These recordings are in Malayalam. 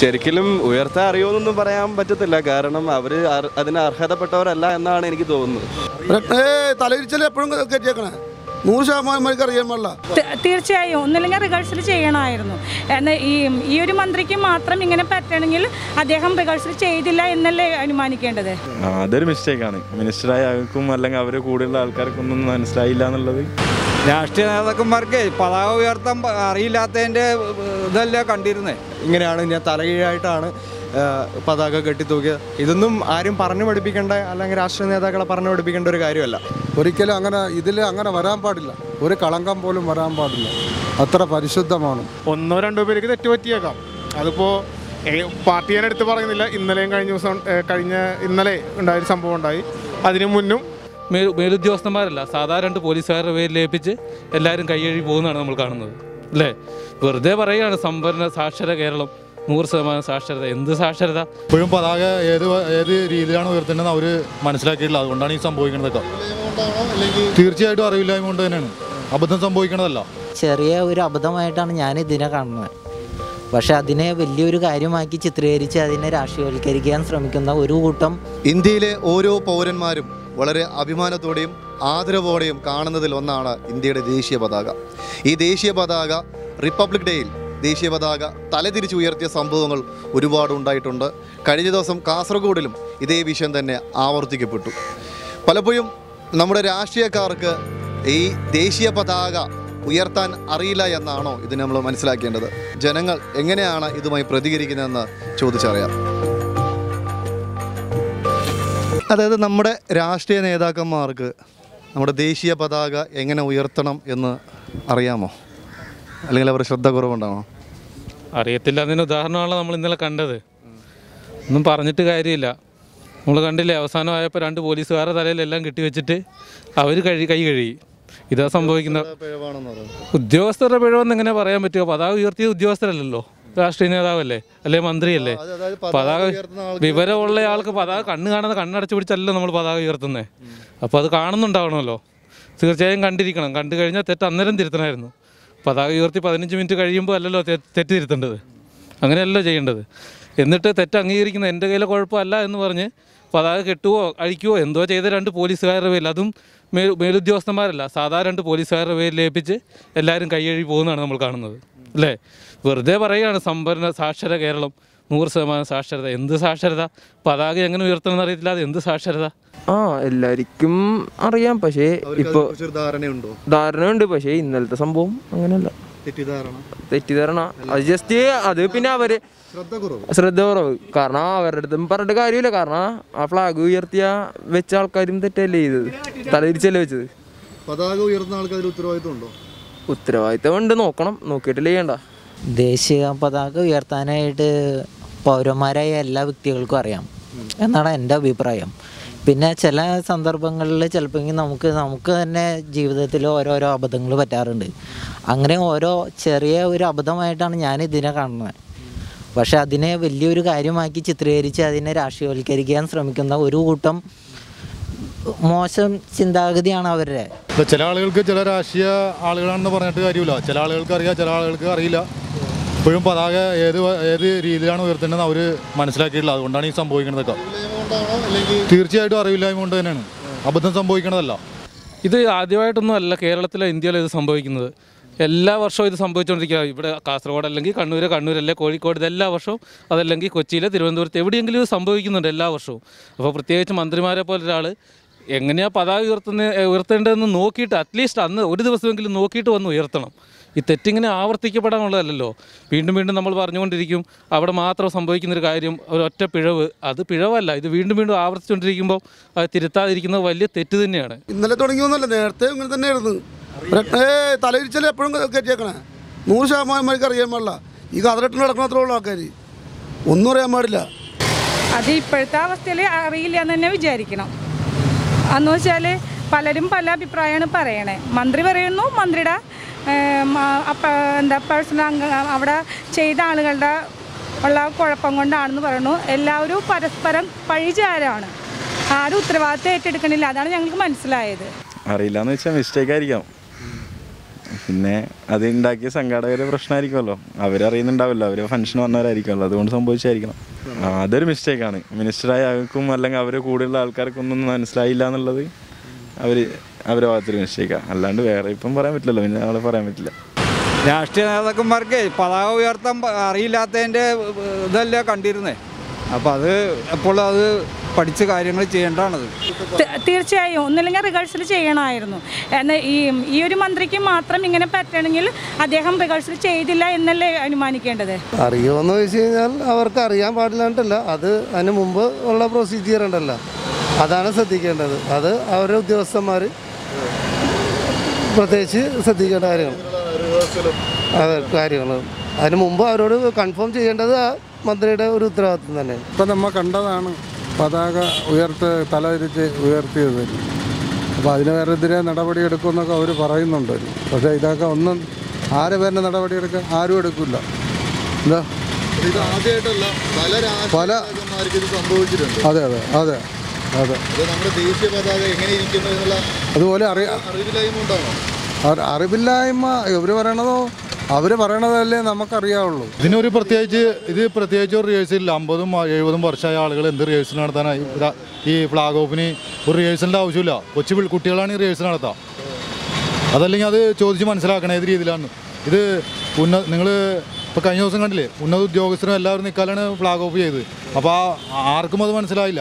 ശരിക്കും ഉയർത്താൻ അറിയുമെന്നൊന്നും പറയാൻ പറ്റത്തില്ല കാരണം അവർ അതിന് അർഹതപ്പെട്ടവരല്ല എന്നാണ് എനിക്ക് തോന്നുന്നത് ഏ തലയിരിച്ചൽ എപ്പോഴും കയറ്റിയേക്കണേ നൂറ് ശതമാനം മണിക്ക് അറിയാൻ പാടില്ല ത- തീർച്ചയായും ഒന്നില്ലെങ്കിൽ റിഹേഴ്സൽ ചെയ്യണമായിരുന്നു എന്നാൽ ഈ ഈ ഒരു മന്ത്രിക്ക് മാത്രം ഇങ്ങനെ പറ്റണമെങ്കിൽ അദ്ദേഹം റിഹേഴ്സൽ ചെയ്തില്ല എന്നല്ലേ അനുമാനിക്കേണ്ടത് ആ, അതൊരു മിസ്റ്റേക്കാണ് മിനിസ്റ്ററായ ആൾക്കും അല്ലെങ്കിൽ അവരെ കൂടെയുള്ള ആൾക്കാർക്കൊന്നും മനസ്സിലായില്ല എന്നുള്ളത് രാഷ്ട്രീയ നേതാക്കന്മാർക്ക് പതാക ഉയർത്താൻ പ- അറിയില്ലാത്തതിൻ്റെ ഇതല്ല കണ്ടിരുന്നേ ഇങ്ങനെയാണ് ഞാൻ തലകീഴായിട്ടാണ് ആ, പതാക കെട്ടിത്തൂക്കിയത് ഇതൊന്നും ആരും പറഞ്ഞു പഠിപ്പിക്കേണ്ട അല്ലെങ്കിൽ രാഷ്ട്രീയ നേതാക്കളെ പറഞ്ഞു പഠിപ്പിക്കേണ്ട ഒരു കാര്യമല്ല ഒരിക്കലും അങ്ങനെ ഇതിൽ അങ്ങനെ വരാൻ പാടില്ല ഒരു കളങ്കം പോലും വരാൻ പാടില്ല അത്ര പരിശുദ്ധമാണ് ഒന്നോ രണ്ടോ പേർക്ക് തെറ്റ് പറ്റിയേക്കാം അതിപ്പോൾ പാർട്ടി ഞാൻ എടുത്ത് പറയുന്നില്ല ഇന്നലെയും കഴിഞ്ഞ ദിവസം ഏ, കഴിഞ്ഞ ഇന്നലെ ഉണ്ടായൊരു സംഭവം ഉണ്ടായി അതിനു മുന്നും മേൽ മേലുദ്യോഗസ്ഥന്മാരല്ല സാധാരണ രണ്ട് പോലീസുകാരുടെ പേരിൽ ഏൽപ്പിച്ച് എല്ലാവരും കൈയഴി പോകുന്നതാണ് നമ്മൾ കാണുന്നത് അല്ലേ വെറുതെ പറയുകയാണ് സമ്പന്ന സാക്ഷര കേരളം നൂറ് ശതമാനം സാക്ഷരത എന്ത് സാക്ഷരത ഇപ്പോഴും പതാക ഏത് ഏത് രീതിയിലാണ് ഉയർത്തേണ്ടത് അവർ മനസ്സിലാക്കിയിട്ടില്ല അതുകൊണ്ടാണ് ഈ സംഭവിക്കുന്നതൊക്കെ തീർച്ചയായിട്ടും അറിവില്ലായ്മ കൊണ്ട് തന്നെയാണ് അബദ്ധം സംഭവിക്കണതല്ല ചെറിയ ഒരു അബദ്ധമായിട്ടാണ് ഞാൻ ഇതിനെ കാണുന്നത് പക്ഷെ അതിനെ വലിയൊരു കാര്യമാക്കി ചിത്രീകരിച്ച് അതിനെ രാഷ്ട്രീയവൽക്കരിക്കാൻ ശ്രമിക്കുന്ന ഒരു കൂട്ടം ഇന്ത്യയിലെ ഓരോ പൗരന്മാരും വളരെ അഭിമാനത്തോടെയും ആദരവോടെയും കാണുന്നതിൽ ഒന്നാണ് ഇന്ത്യയുടെ ദേശീയ പതാക ഈ ദേശീയ പതാക റിപ്പബ്ലിക് ഡേയിൽ ദേശീയ പതാക തലതിരിച്ച് ഉയർത്തിയ സംഭവങ്ങൾ ഒരുപാട് ഉണ്ടായിട്ടുണ്ട് കഴിഞ്ഞ ദിവസം കാസർഗോഡിലും ഇതേ വിഷയം തന്നെ ആവർത്തിക്കപ്പെട്ടു പലപ്പോഴും നമ്മുടെ രാഷ്ട്രീയക്കാർക്ക് ഈ ദേശീയ പതാക ഉയർത്താൻ അറിയില്ല എന്നാണോ ഇത് നമ്മൾ മനസ്സിലാക്കേണ്ടത് ജനങ്ങൾ എങ്ങനെയാണ് ഇതുമായി പ്രതികരിക്കുന്നതെന്ന് ചോദിച്ചറിയാം അതായത് നമ്മുടെ രാഷ്ട്രീയ നേതാക്കന്മാർക്ക് നമ്മുടെ ദേശീയ പതാക എങ്ങനെ ഉയർത്തണം എന്ന് അറിയാമോ അല്ലെങ്കിൽ അവർ ശ്രദ്ധ കുറവുണ്ടാണോ അറിയത്തില്ല അതിന് ഉദാഹരണമാണല്ലോ നമ്മൾ ഇന്നലെ കണ്ടത് ഒന്നും പറഞ്ഞിട്ട് കാര്യമില്ല നമ്മൾ കണ്ടില്ലേ അവസാനമായപ്പോൾ രണ്ട് പോലീസുകാരുടെ തലയിലെല്ലാം കെട്ടിവെച്ചിട്ട് അവർ കഴി കൈ കഴുകി ഇതാ സംഭവിക്കുന്ന ഉദ്യോഗസ്ഥരുടെ പിഴവെന്ന് എങ്ങനെ പറയാൻ പറ്റുമോ പതാക ഉയർത്തിയ ഉദ്യോഗസ്ഥരല്ലല്ലോ രാഷ്ട്രീയ നേതാവല്ലേ അല്ലെ മന്ത്രിയല്ലേ പതാക വിവരമുള്ള ആൾക്ക് പതാക കണ്ണ് കാണുന്ന കണ്ണടച്ചു പിടിച്ചല്ലോ നമ്മൾ പതാക ഉയർത്തുന്നത് അപ്പോൾ അത് കാണുന്നുണ്ടാവണമല്ലോ തീർച്ചയായും കണ്ടിരിക്കണം കണ്ടു കഴിഞ്ഞാൽ തെറ്റ് അന്നേരം തിരുത്തണമായിരുന്നു പതാക ഉയർത്തി പതിനഞ്ച് മിനിറ്റ് കഴിയുമ്പോൾ അല്ലല്ലോ തെ- തെറ്റ് തിരുത്തേണ്ടത് അങ്ങനെയല്ലോ ചെയ്യേണ്ടത് എന്നിട്ട് തെറ്റ് അംഗീകരിക്കുന്ന എൻ്റെ കയ്യിലെ കുഴപ്പമല്ല എന്ന് പറഞ്ഞ് പതാക കെട്ടുവോ അഴിക്കുവോ എന്തോ ചെയ്ത രണ്ട് പോലീസുകാരുടെ പേരിൽ അതും മേൽ മേലുദ്യോഗസ്ഥന്മാരല്ല സാധാരണ രണ്ട് പോലീസുകാരുടെ പേരിൽ ഏൽപ്പിച്ച് എല്ലാവരും കൈയഴി പോകുന്നതാണ് നമ്മൾ കാണുന്നത് അല്ലേ വെറുതെ പറയുകയാണ് സമ്പന്ന സാക്ഷര കേരളം നൂറ് ശതമാനം സാക്ഷരത എന്ത് സാക്ഷരത പതാക എങ്ങനെ ഉയർത്തണമെന്ന് അറിയത്തില്ല അത് എന്ത് സാക്ഷരത ആ എല്ലാവർക്കും അറിയാം പക്ഷേ ഇപ്പോൾ ധാരണയുണ്ടോ ധാരണയുണ്ട് പക്ഷേ ഇന്നലത്തെ സംഭവം അങ്ങനെയല്ല തെറ്റിദ്ധാരണ തെറ്റിദ്ധാരണ അത് ജസ്റ്റ് അത് പിന്നെ അവര് ശ്രദ്ധ കുറവ് ശ്രദ്ധ കുറവ് കാരണം അവരുടെ അടുത്തും പറഞ്ഞിട്ട് കാര്യമില്ല കാരണം ആ ഫ്ലാഗ് ഉയർത്തിയ വെച്ച ആൾക്കാരും തെറ്റല്ലേ ചെയ്തത് തലതിരിച്ചല്ലേ വെച്ചത് പതാക ഉയർത്തുന്ന ആൾക്ക് അതിൽ ഉത്തരവാദിത്വം ഉണ്ടോ ഉത്തരവാദിത്തം ഉണ്ട് നോക്കണം നോക്കിയിട്ടില്ല ചെയ്യണ്ട ദേശീയ പതാക ഉയർത്താനായിട്ട് പൗരന്മാരായ എല്ലാ വ്യക്തികൾക്കും അറിയാം എന്നാണ് എൻ്റെ അഭിപ്രായം പിന്നെ ചില സന്ദർഭങ്ങളിൽ ചിലപ്പോൾ നമുക്ക് നമുക്ക് തന്നെ ജീവിതത്തിൽ ഓരോരോ അബദ്ധങ്ങൾ പറ്റാറുണ്ട് അങ്ങനെ ഓരോ ചെറിയ ഒരു അബദ്ധമായിട്ടാണ് ഞാൻ ഇതിനെ കാണുന്നത് പക്ഷെ അതിനെ വലിയൊരു കാര്യമാക്കി ചിത്രീകരിച്ച് അതിനെ രാഷ്ട്രീയവൽക്കരിക്കാൻ ശ്രമിക്കുന്ന ഒരു കൂട്ടം മോശം ചിന്താഗതിയാണ് അവരുടെ ഇപ്പൊ ചില ആളുകൾക്ക് ചില രാഷ്ട്രീയ ആളുകളാണെന്ന് പറഞ്ഞിട്ട് കാര്യമില്ല ചില ആളുകൾക്ക് അറിയാം ചില ആളുകൾക്ക് അറിയില്ല ഇപ്പോഴും പതാക ഏത് വ- ഏത് രീതിയിലാണ് ഉയർത്തേണ്ടതെന്ന് അവർ മനസ്സിലാക്കിയിട്ടില്ല അതുകൊണ്ടാണ് ഈ സംഭവിക്കുന്നതൊക്കെ തീർച്ചയായിട്ടും അറിവില്ലായ്മ കൊണ്ട് തന്നെയാണ് അബദ്ധം സംഭവിക്കണതല്ല ഇത് ആദ്യമായിട്ടൊന്നും അല്ല കേരളത്തിലോ ഇന്ത്യയിലോ ഇത് സംഭവിക്കുന്നത് എല്ലാ വർഷവും ഇത് സംഭവിച്ചുകൊണ്ടിരിക്കുക ഇവിടെ കാസർഗോഡ് അല്ലെങ്കിൽ കണ്ണൂർ കണ്ണൂരല്ലേ കോഴിക്കോട് ഇത് എല്ലാ വർഷവും അതല്ലെങ്കിൽ കൊച്ചിയിലെ തിരുവനന്തപുരത്ത് എവിടെയെങ്കിലും ഇത് സംഭവിക്കുന്നുണ്ട് എല്ലാ വർഷവും അപ്പോൾ പ്രത്യേകിച്ച് മന്ത്രിമാരെ പോലെ ഒരാൾ എങ്ങനെയാ പതാക ഉയർത്തുന്ന ഉയർത്തേണ്ടതെന്ന് നോക്കിയിട്ട് അറ്റ്ലീസ്റ്റ് അന്ന് ഒരു ദിവസമെങ്കിലും നോക്കിയിട്ട് വന്ന് ഉയർത്തണം ഈ തെറ്റിങ്ങനെ ആവർത്തിക്കപ്പെടാനുള്ളതല്ലല്ലോ വീണ്ടും വീണ്ടും നമ്മൾ പറഞ്ഞുകൊണ്ടിരിക്കും അവിടെ മാത്രം സംഭവിക്കുന്നൊരു കാര്യം ഒരൊറ്റ പിഴവ് അത് പിഴവല്ല ഇത് വീണ്ടും വീണ്ടും ആവർത്തിച്ചുകൊണ്ടിരിക്കുമ്പോൾ അത് തിരുത്താതിരിക്കുന്നത് വലിയ തെറ്റ് തന്നെയാണ് ഇന്നലെ തുടങ്ങിയൊന്നുമല്ല നേരത്തെ ഇങ്ങനെ തന്നെയായിരുന്നു ഏ തലയിരിച്ചൽ എപ്പോഴും കയറ്റിയേക്കണേ നൂറ് ശതമാനം മണിക്ക് അറിയാൻ പാടില്ല ഈ കതറിട്ട് നടക്കുന്ന അത്ര ഉള്ള ആൾക്കാർ ഒന്നും അറിയാൻ പാടില്ല അത് ഇപ്പോഴത്തെ അവസ്ഥയിൽ അറിയില്ല എന്ന് തന്നെ വിചാരിക്കണം അന്ന് വെച്ചാൽ പലരും പല അഭിപ്രായമാണ് പറയണേ മന്ത്രി പറയുന്നു മന്ത്രിയുടെ ഏം, ആ, അപ്പ എന്താ പേഴ്സണൽ അംഗ അവിടെ ചെയ്ത ആളുകളുടെ ഉള്ള കുഴപ്പം കൊണ്ടാണെന്ന് പറയുന്നു എല്ലാവരും പരസ്പരം പഴിചാരാണ് ആരും ഉത്തരവാദിത്തം ഏറ്റെടുക്കണില്ല അതാണ് ഞങ്ങൾക്ക് മനസ്സിലായത് അറിയില്ല എന്ന് വെച്ചാൽ മിസ്റ്റേക്ക് ആയിരിക്കാം പിന്നെ അത് ഉണ്ടാക്കിയ സംഘാടകരുടെ പ്രശ്നമായിരിക്കുമല്ലോ അവരറിയുന്നുണ്ടാവില്ല അവർ ഫംഗ്ഷൻ വന്നവരായിരിക്കുമല്ലോ അതുകൊണ്ട് സംഭവിച്ചായിരിക്കണം ആ, അതൊരു മിസ്റ്റേക്കാണ് മിനിസ്റ്ററായ ആൾക്കും അല്ലെങ്കിൽ അവരെ കൂടെയുള്ള ആൾക്കാർക്കൊന്നും മനസ്സിലായില്ല എന്നുള്ളത് അവർ അവരുടെ ഭാഗത്തൊരു മിസ്റ്റേക്കാണ് അല്ലാണ്ട് വേറെ ഇപ്പം പറയാൻ പറ്റില്ലല്ലോ പിന്നെ ആളെ പറയാൻ പറ്റില്ല രാഷ്ട്രീയ നേതാക്കന്മാർക്ക് പതാക ഉയർത്താൻ പ- അറിയില്ലാത്തതിൻ്റെ ഇതല്ലേ കണ്ടിരുന്നേ അപ്പോൾ അത് എപ്പോഴും അത് പഠിച്ച് കാര്യങ്ങൾ ചെയ്യേണ്ടതാണത് ത- തീർച്ചയായും ഒന്നില്ലെങ്കിൽ റിഹേഴ്സൽ ചെയ്യണമായിരുന്നു എന്നാൽ ഈ ഈ ഒരു മന്ത്രിക്ക് മാത്രം ഇങ്ങനെ പറ്റണമെങ്കിൽ അദ്ദേഹം റിഹേഴ്സൽ ചെയ്തില്ല എന്നല്ലേ അനുമാനിക്കേണ്ടത് അറിയുമെന്ന് വെച്ച് കഴിഞ്ഞാൽ അവർക്ക് അറിയാൻ പാടില്ലാണ്ടല്ല അത് അതിന് മുമ്പ് ഉള്ള പ്രൊസീജിയർ ഉണ്ടല്ലോ അതാണ് ശ്രദ്ധിക്കേണ്ടത് അത് അവരുടെ ഉദ്യോഗസ്ഥന്മാർ പ്രത്യേകിച്ച് ശ്രദ്ധിക്കേണ്ട കാര്യങ്ങൾ അതെ കാര്യങ്ങൾ അതിന് മുമ്പ് അവരോട് കൺഫേം ചെയ്യേണ്ടത് ആ മന്ത്രിയുടെ ഒരു ഉത്തരവാദിത്വം തന്നെ ഇപ്പം നമ്മൾ കണ്ടതാണ് പതാക ഉയർത്ത് തലതിരിച്ച് ഉയർത്തിയത് അപ്പോൾ അതിന് വേറെതിരെ നടപടിയെടുക്കുമെന്നൊക്കെ അവർ പറയുന്നുണ്ട് പക്ഷേ ഇതൊക്കെ ഒന്നും ആര് പേരിന് നടപടിയെടുക്കുക ആരും എടുക്കില്ല എന്താ ഇത് ആദ്യമായിട്ടല്ല പല പല രാഷ്ട്രീയമാർക്ക് ഇത് സംഭവിച്ചിട്ടുണ്ട് അതെ അതെ അതെ അതെ അത് നമ്മുടെ ദേശീയ പതാക എങ്ങനെ ഇരിക്കുന്നു എന്നുള്ള അതുപോലെ അറിയ അറിവില്ലായ്മ ഉണ്ടാണോ അറി- അറിവില്ലായ്മ ഇവർ പറയണതോ അവർ പറയണതല്ലേ നമുക്കറിയാവുള്ളൂ ഇതിനൊരു പ്രത്യേകിച്ച് ഇത് പ്രത്യേകിച്ച് ഒരു റിഹേഴ്സലില്ല അമ്പതും എഴുപതും വർഷമായ ആളുകൾ എന്ത് റിഹേഴ്സൽ നടത്താനായി ഇതാ- ഈ ഫ്ലാഗ് ഓഫിന് ഒരു റിഹേഴ്സലിൻ്റെ ആവശ്യമില്ല കൊച്ചു പിൾ- കുട്ടികളാണ് ഈ റിഹേഴ്സൽ നടത്താം അതല്ലെങ്കിൽ അത് ചോദിച്ച് മനസ്സിലാക്കണം ഏത് രീതിയിലാണ് ഇത് ഉന്ന നിങ്ങൾ ഇപ്പോൾ കഴിഞ്ഞ ദിവസം കണ്ടില്ലേ ഉന്നത ഉദ്യോഗസ്ഥരും എല്ലാവരും നിൽക്കാനാണ് ഫ്ലാഗ് ഓഫ് ചെയ്തത് അപ്പോൾ ആ ആർക്കും അത് മനസ്സിലായില്ല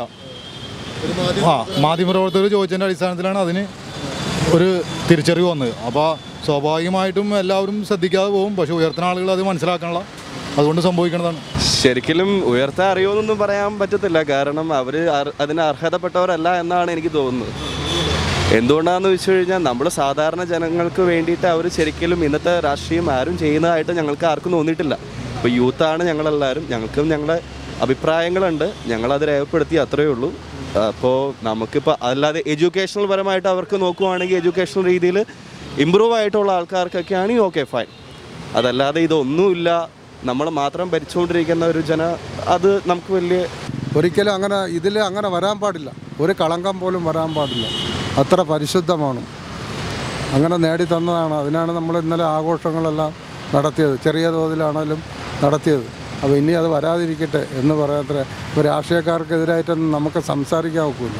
ആ മാധ്യമപ്രവർത്തകർ ചോദിച്ചതിൻ്റെ അടിസ്ഥാനത്തിലാണ് അതിന് ഒരു തിരിച്ചറിവ് വന്നത് അപ്പോൾ സ്വാഭാവികമായിട്ടും എല്ലാവരും ശ്രദ്ധിക്കാതെ പോകും പക്ഷെ ഉയർത്തുന്ന ആളുകൾ അത് മനസ്സിലാക്കണല്ല അതുകൊണ്ട് സംഭവിക്കുന്നതാണ് ശരിക്കും ഉയർത്താൻ അറിയുമെന്നൊന്നും പറയാൻ പറ്റത്തില്ല കാരണം അവർ അതിന് അർഹതപ്പെട്ടവരല്ല എന്നാണ് എനിക്ക് തോന്നുന്നത് എന്തുകൊണ്ടാണെന്ന് വെച്ച് കഴിഞ്ഞാൽ നമ്മൾ സാധാരണ ജനങ്ങൾക്ക് വേണ്ടിയിട്ട് അവർ ശരിക്കും ഇന്നത്തെ രാഷ്ട്രീയം ആരും ചെയ്യുന്നതായിട്ട് ഞങ്ങൾക്ക് ആർക്കും തോന്നിയിട്ടില്ല ഇപ്പോൾ യൂത്താണ് ഞങ്ങളെല്ലാവരും ഞങ്ങൾക്കും ഞങ്ങളുടെ അഭിപ്രായങ്ങളുണ്ട് ഞങ്ങളത് രേഖപ്പെടുത്തി അത്രയേ ഉള്ളൂ അപ്പോൾ നമുക്കിപ്പോൾ അല്ലാതെ എഡ്യൂക്കേഷണൽ പരമായിട്ട് അവർക്ക് നോക്കുവാണെങ്കിൽ എഡ്യൂക്കേഷണൽ രീതിയിൽ ഇമ്പ്രൂവ് ആയിട്ടുള്ള ആൾക്കാർക്കൊക്കെയാണ് ഓക്കെ ഫൈൻ അതല്ലാതെ ഇതൊന്നുമില്ല നമ്മൾ മാത്രം ഭരിച്ചുകൊണ്ടിരിക്കുന്ന ഒരു ജന അത് നമുക്ക് വലിയ ഒരിക്കലും അങ്ങനെ ഇതിൽ അങ്ങനെ വരാൻ പാടില്ല ഒരു കളങ്കം പോലും വരാൻ പാടില്ല അത്ര പരിശുദ്ധമാണ് അങ്ങനെ നേടി തന്നതാണ് അതിനാണ് നമ്മൾ ഇന്നലെ ആഘോഷങ്ങളെല്ലാം നടത്തിയത് ചെറിയ തോതിലാണെങ്കിലും നടത്തിയത് അപ്പോൾ ഇനി അത് വരാതിരിക്കട്ടെ എന്ന് പറയാത്ര ഇപ്പോൾ രാഷ്ട്രീയക്കാർക്കെതിരായിട്ടൊന്നും നമുക്ക് സംസാരിക്കാൻ ഒക്കില്ല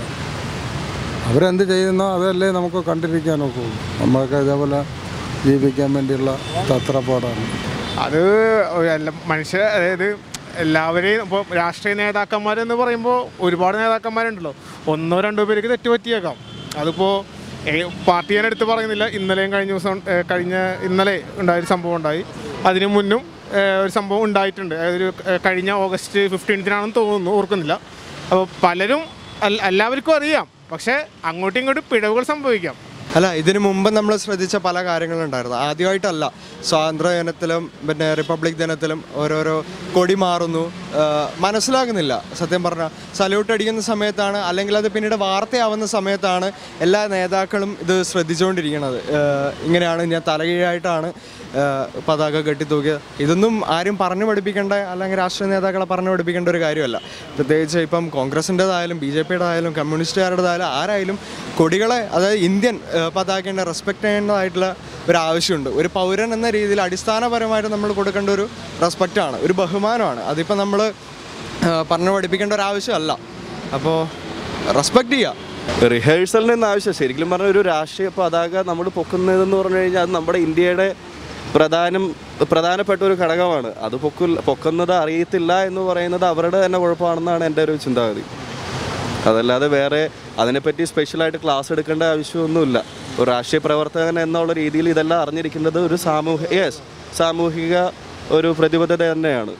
അവരെന്ത് ചെയ്യുന്നോ അതല്ലേ നമുക്ക് കണ്ടിരിക്കാൻ ഒക്കുള്ളൂ നമ്മളൊക്കെ ഇതേപോലെ ജീവിക്കാൻ വേണ്ടിയുള്ള തത്രപ്പാടാണ് അത് എല്ലാ മനുഷ്യ അതായത് എല്ലാവരെയും ഇപ്പോൾ രാഷ്ട്രീയ നേതാക്കന്മാരെന്ന് പറയുമ്പോൾ ഒരുപാട് നേതാക്കന്മാരുണ്ടല്ലോ ഒന്നോ രണ്ടോ പേർക്ക് തെറ്റുപറ്റിയേക്കാം അതിപ്പോൾ പാർട്ടി ഞാൻ എടുത്ത് പറയുന്നില്ല ഇന്നലെയും കഴിഞ്ഞ ദിവസം ഏ, കഴിഞ്ഞ ഇന്നലെ ഉണ്ടായൊരു സംഭവം ഉണ്ടായി അതിനു മുന്നും ഏ, ഒരു സംഭവം ഉണ്ടായിട്ടുണ്ട് അതായത് ഒരു ഏ, കഴിഞ്ഞ ഓഗസ്റ്റ് ഫിഫ്റ്റീൻത്തിനാണെന്ന് തോന്നുന്നു ഓർക്കുന്നില്ല അപ്പോൾ പലരും അല്ല- എല്ലാവർക്കും അറിയാം പക്ഷേ അങ്ങോട്ടും ഇങ്ങോട്ടും പിഴവുകൾ സംഭവിക്കാം അല്ല ഇതിനു മുമ്പ് നമ്മൾ ശ്രദ്ധിച്ച പല കാര്യങ്ങളുണ്ടായിരുന്നു ആദ്യമായിട്ടല്ല സ്വാതന്ത്ര്യ ദിനത്തിലും പിന്നെ റിപ്പബ്ലിക് ദിനത്തിലും ഓരോരോ കൊടി മാറുന്നു ആ, മനസ്സിലാകുന്നില്ല സത്യം പറഞ്ഞാൽ സല്യൂട്ട് അടിക്കുന്ന സമയത്താണ് അല്ലെങ്കിൽ അത് പിന്നീട് വാർത്തയാവുന്ന സമയത്താണ് എല്ലാ നേതാക്കളും ഇത് ശ്രദ്ധിച്ചുകൊണ്ടിരിക്കുന്നത് ആ, ഇങ്ങനെയാണ് ഞാൻ തലകീഴായിട്ടാണ് ആ, പതാക കെട്ടിത്തൂക്കിയത് ഇതൊന്നും ആരും പറഞ്ഞു പഠിപ്പിക്കേണ്ട അല്ലെങ്കിൽ രാഷ്ട്രീയ നേതാക്കളെ പറഞ്ഞു പഠിപ്പിക്കേണ്ട ഒരു കാര്യമല്ല പ്രത്യേകിച്ച് ഇപ്പം കോൺഗ്രസിൻ്റെതായാലും ബി ജെ പിയുടേതായാലും കമ്മ്യൂണിസ്റ്റുകാരുടേതായാലും ആരായാലും കൊടികളെ അതായത് ഇന്ത്യൻ ആ, പതാകേൻ്റെ റെസ്പെക്റ്റ് ചെയ്യേണ്ടതായിട്ടുള്ള ഒരു ആവശ്യമുണ്ട് ഒരു പൗരൻ എന്ന രീതിയിൽ അടിസ്ഥാനപരമായിട്ട് നമ്മൾ കൊടുക്കേണ്ട ഒരു റെസ്പെക്റ്റാണ് ഒരു ബഹുമാനമാണ് അതിപ്പോൾ നമ്മൾ പറഞ്ഞു പഠിപ്പിക്കേണ്ട ഒരു ആവശ്യമല്ല അപ്പോൾ റെസ്പെക്റ്റ് ചെയ്യുക റിഹേഴ്സലിന് എന്ന ആവശ്യം ശരിക്കും പറഞ്ഞ ഒരു രാഷ്ട്രീയ പതാക നമ്മൾ പൊക്കുന്നതെന്ന് പറഞ്ഞു കഴിഞ്ഞാൽ അത് നമ്മുടെ ഇന്ത്യയുടെ പ്രധാനം പ്രധാനപ്പെട്ട ഒരു ഘടകമാണ് അത് പൊക്കില്ല പൊക്കുന്നത് അറിയത്തില്ല എന്ന് പറയുന്നത് അവരുടെ തന്നെ കുഴപ്പമാണെന്നാണ് എൻ്റെ ഒരു ചിന്താഗതി അതല്ലാതെ വേറെ അതിനെപ്പറ്റി സ്പെഷ്യലായിട്ട് ക്ലാസ് എടുക്കേണ്ട ആവശ്യമൊന്നുമില്ല ഒരു രാഷ്ട്രീയ പ്രവർത്തകൻ എന്നുള്ള രീതിയിൽ ഇതെല്ലാം അറിഞ്ഞിരിക്കുന്നത് ഒരു സാമൂഹിക യെസ് സാമൂഹിക ഒരു പ്രതിബദ്ധത തന്നെയാണ്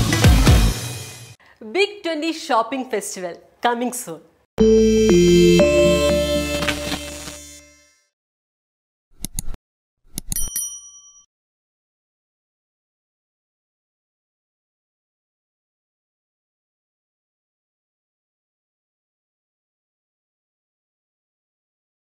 Big 20 Shopping Festival coming soon.